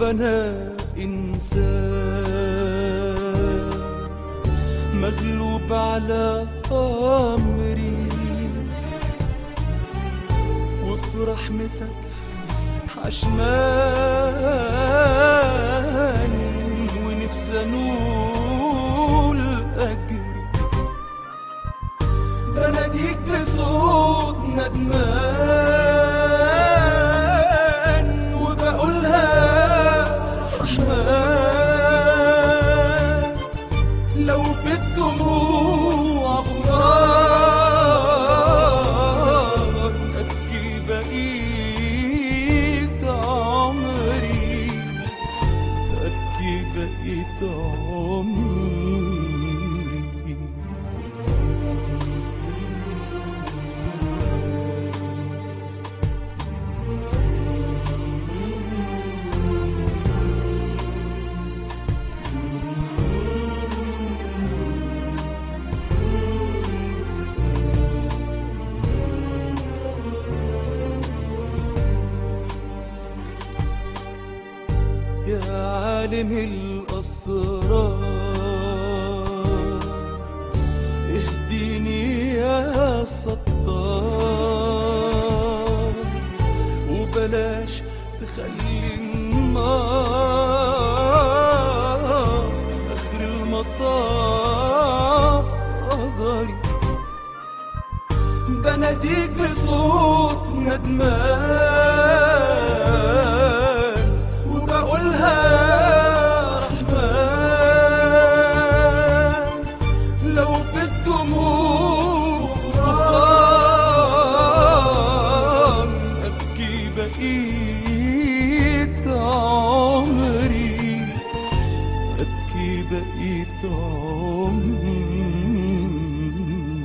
أنا إنسان مغلوب على أمري وفي رحمتك حشمان ونفسي أنول أجري بناديك بصوت ندمان وبقولها رحمن لو في الدموع غفران أبكي بقيت عمري أبكي بقيت عمري يا عالم الأسرار اهديني يا ستار وبلاش تخلي النار آخر المطاف قدري بناديك بصوت ندمان وبقولها رحمن لو في الدموع غفران أبكي بقيت عمري أبكي بقيت عمري